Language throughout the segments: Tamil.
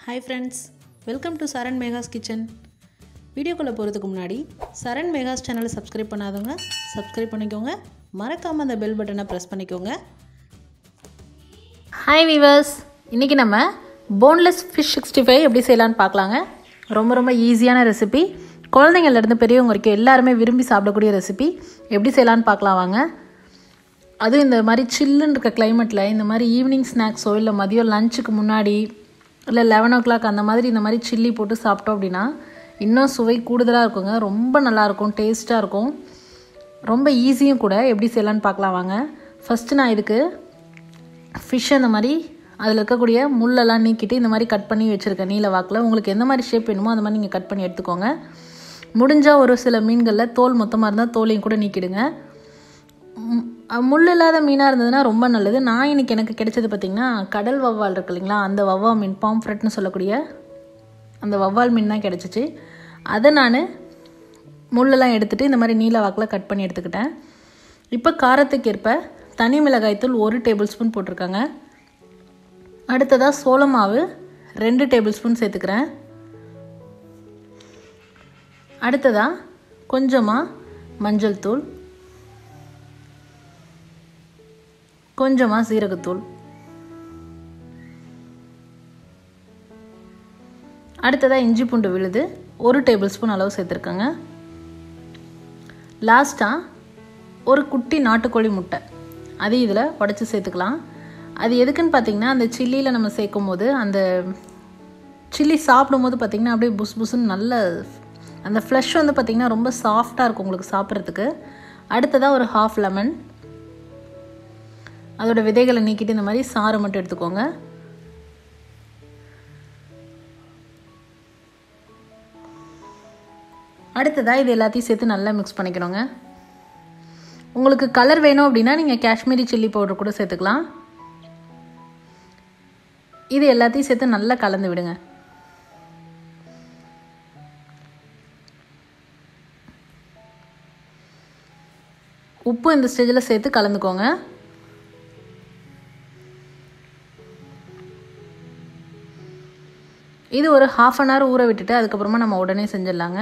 hi friends welcome to Saran Megha's kitchen வீடியோக்குள்ளே போகிறதுக்கு முன்னாடி சரண் மேகாஸ் சேனலை சப்ஸ்கிரைப் பண்ணாதவங்க சப்ஸ்கிரைப் பண்ணிக்கோங்க மறக்காமல் அந்த பெல் பட்டனை ப்ரெஸ் பண்ணிக்கோங்க ஹாய் வீவர்ஸ் இன்றைக்கி நம்ம போன்லெஸ் ஃபிஷ் சிக்ஸ்டி ஃபைவ் எப்படி செய்யலான்னு பார்க்கலாங்க ரொம்ப ரொம்ப ஈஸியான ரெசிபி குழந்தைங்கள்லேருந்து பெரியவங்க வரைக்கும் எல்லாருமே விரும்பி சாப்பிடக்கூடிய ரெசிபி எப்படி செய்யலான்னு பார்க்கலாம் வாங்க அதுவும் இந்த மாதிரி சில்லுன்னு இருக்க கிளைமேட்டில் இந்த மாதிரி ஈவினிங் ஸ்நாக்ஸோ இல்லை மதியம் லஞ்சுக்கு முன்னாடி இல்லை லெவன் ஓ கிளாக் அந்த மாதிரி இந்த மாதிரி சில்லி போட்டு சாப்பிட்டோம் அப்படின்னா இன்னும் சுவை கூடுதலாக இருக்குங்க ரொம்ப நல்லாயிருக்கும் டேஸ்ட்டாக இருக்கும் ரொம்ப ஈஸியும் கூட எப்படி செய்யலான்னு பார்க்கலாம் வாங்க ஃபஸ்ட்டு நான் இதுக்கு ஃபிஷ் அந்த மாதிரி அதில் இருக்கக்கூடிய முள்ளெல்லாம் நீக்கிட்டு இந்த மாதிரி கட் பண்ணி வச்சுருக்கேன் நீல வாக்கில் உங்களுக்கு எந்த மாதிரி ஷேப் வேணுமோ அந்த மாதிரி நீங்கள் கட் பண்ணி எடுத்துக்கோங்க முடிஞ்சால் ஒரு சில மீன்களில் தோல் மொத்தமாக இருந்தால் தோலையும் கூட நீக்கிடுங்க ம், அஹ் முள் இல்லாத மீனாக இருந்ததுன்னா ரொம்ப நல்லது நான் இன்னைக்கு எனக்கு கிடைச்சது பார்த்திங்கன்னா கடல் வவ்வால் இருக்கு இல்லைங்களா அந்த வவ்வா மீன் பாம்ஃப்ரெட்னு சொல்லக்கூடிய அந்த வவ்வால் மீன் தான் கிடச்சிச்சு அதை நான் முள்ளெல்லாம் எடுத்துகிட்டு இந்த மாதிரி நீல வாக்கில் கட் பண்ணி எடுத்துக்கிட்டேன் இப்போ காரத்துக்கு ஏற்ப தனி மிளகாய்த்தூள் ஒரு டேபிள் ஸ்பூன் போட்டிருக்காங்க அடுத்ததாக சோள மாவு ரெண்டு டேபிள் ஸ்பூன் சேர்த்துக்கிறேன் அடுத்ததாக கொஞ்சமாக மஞ்சள் தூள் கொஞ்சமாக சீரகத்தூள் அடுத்ததாக இஞ்சி பூண்டு விழுது ஒரு டேபிள் ஸ்பூன் அளவு சேர்த்துருக்கேங்க லாஸ்ட்டாக ஒரு குட்டி நாட்டுக்கோழி முட்டை அதையும் இதில் உடச்சி சேர்த்துக்கலாம் அது எதுக்குன்னு பார்த்தீங்கன்னா அந்த சில்லியில் நம்ம சேர்க்கும் போது அந்த சில்லி சாப்பிடும்போது பார்த்திங்கன்னா அப்படியே புஸ் புஸ்ன்னு நல்ல அந்த ஃப்ளஷ் வந்து பார்த்திங்கன்னா ரொம்ப சாஃப்டாக இருக்கும் உங்களுக்கு சாப்பிட்றதுக்கு அடுத்ததாக ஒரு ஹாஃப் லெமன் அதோட விதைகளை நீக்கிட்டு இந்த மாதிரி சாறு மட்டும் எடுத்துக்கோங்க அடுத்ததாக இது எல்லாத்தையும் சேர்த்து நல்லா மிக்ஸ் பண்ணிக்கணுங்க உங்களுக்கு கலர் வேணும் அப்படின்னா நீங்கள் காஷ்மீரி சில்லி பவுடர் கூட சேர்த்துக்கலாம் இது எல்லாத்தையும் சேர்த்து நல்லா கலந்து விடுங்க உப்பு இந்த ஸ்டேஜில் சேர்த்து கலந்துக்கோங்க இது ஒரு ஹாஃப் அன் ஹவர் ஊற விட்டுட்டு அதுக்கப்புறமா நம்ம உடனே செஞ்சிடலாங்க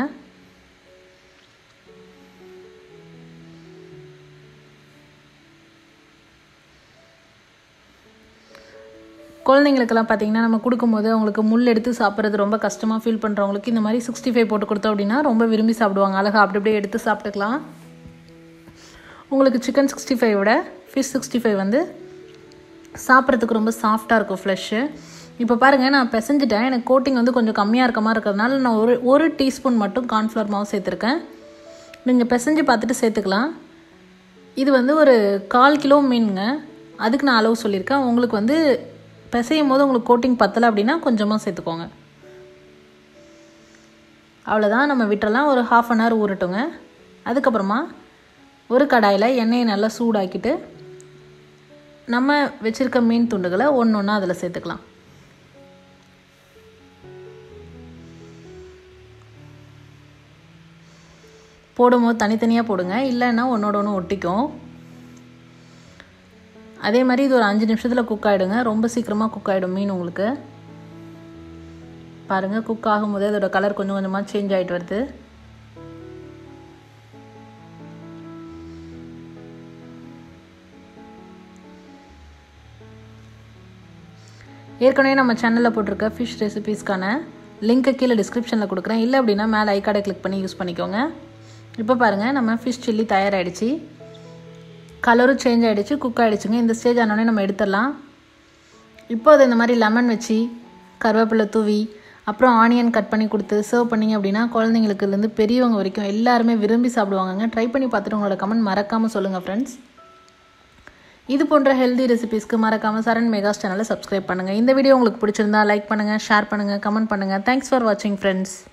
குழந்தைங்களுக்கெல்லாம் பார்த்தீங்கன்னா நம்ம கொடுக்கும்போது அவங்களுக்கு முள் எடுத்து சாப்பிட்றது ரொம்ப கஷ்டமாக ஃபீல் பண்ணுறவங்களுக்கு இந்த மாதிரி சிக்ஸ்டி ஃபைவ் போட்டு கொடுத்தோம் அப்படின்னா ரொம்ப விரும்பி சாப்பிடுவாங்க அழகாக அப்படி அப்படியே எடுத்து சாப்பிட்டுக்கலாம் உங்களுக்கு சிக்கன் சிக்ஸ்டி ஃபைவ் விட ஃபிஷ் சிக்ஸ்டி ஃபைவ் வந்து சாப்பிட்றதுக்கு ரொம்ப சாஃப்டாக இருக்கும் ஃப்ளஷ்ஷு இப்போ பாருங்கள் நான் பிசைஞ்சிட்டேன் எனக்கு கோட்டிங் வந்து கொஞ்சம் கம்மியாக இருக்க மாதிரி இருக்கிறதுனால நான் ஒரு ஒரு டீஸ்பூன் மட்டும் கார்ன்ஃப்ளவர் மாவு சேர்த்துருக்கேன் நீங்கள் பிசைஞ்சு பார்த்துட்டு சேர்த்துக்கலாம் இது வந்து ஒரு கால் கிலோ மீனுங்க அதுக்கு நான் அளவு சொல்லியிருக்கேன் உங்களுக்கு வந்து பிசையும் போது உங்களுக்கு கோட்டிங் பத்தலை அப்படின்னா கொஞ்சமாக சேர்த்துக்கோங்க அவ்வளோதான் நம்ம விட்டுறலாம் ஒரு ஹாஃப் அன் ஹவர் ஊறட்டுங்க அதுக்கப்புறமா ஒரு கடாயில் எண்ணெயை நல்லா சூடாக்கிட்டு நம்ம வச்சுருக்க மீன் துண்டுகளை ஒன்று ஒன்றா அதில் சேர்த்துக்கலாம் போடும்போது தனித்தனியாக போடுங்க இல்லைன்னா ஒன்றோட ஒன்று ஒட்டிக்கும் அதே மாதிரி இது ஒரு அஞ்சு நிமிஷத்தில் குக் ஆகிடுங்க ரொம்ப சீக்கிரமாக குக் ஆகிடும் மீன் உங்களுக்கு பாருங்கள் குக் ஆகும்போது அதோட கலர் கொஞ்சம் கொஞ்சமாக சேஞ்ச் ஆகிட்டு வருது ஏற்கனவே நம்ம சேனலில் போட்டிருக்க ஃபிஷ் ரெசிபீஸ்க்கான லிங்க்கை கீழே டிஸ்கிரிப்ஷனில் கொடுக்குறேன் இல்லை அப்படின்னா மேலே ஐ கார்டை கிளிக் பண்ணி யூஸ் பண்ணிக்கோங்க இப்போ பாருங்கள் நம்ம ஃபிஷ் சில்லி தயாராகிடுச்சு கலரும் சேஞ்ச் ஆகிடுச்சு குக் ஆகிடுச்சுங்க இந்த ஸ்டேஜ் ஆனோடனே நம்ம எடுத்துடலாம் இப்போ அதை இந்த மாதிரி லெமன் வச்சு கருவேப்பிலை தூவி அப்புறம் ஆனியன் கட் பண்ணி கொடுத்து சர்வ் பண்ணிங்க அப்படின்னா குழந்தைங்களுக்குலேருந்து பெரியவங்க வரைக்கும் எல்லாருமே விரும்பி சாப்பிடுவாங்கங்க ட்ரை பண்ணி பார்த்துட்டு உங்களோட கமெண்ட் மறக்காமல் சொல்லுங்கள் ஃப்ரெண்ட்ஸ் இது போன்ற ஹெல்தி ரெசிபீஸ்க்கு மறக்காமல் சரண் மெகாஸ் சேனலை சப்ஸ்கிரைப் பண்ணுங்கள் இந்த வீடியோ உங்களுக்கு பிடிச்சிருந்தா லைக் பண்ணுங்கள் ஷேர் பண்ணுங்கள் கமெண்ட் பண்ணுங்கள் தேங்க்ஸ் ஃபார் வாட்சிங் ஃப்ரெண்ட்ஸ்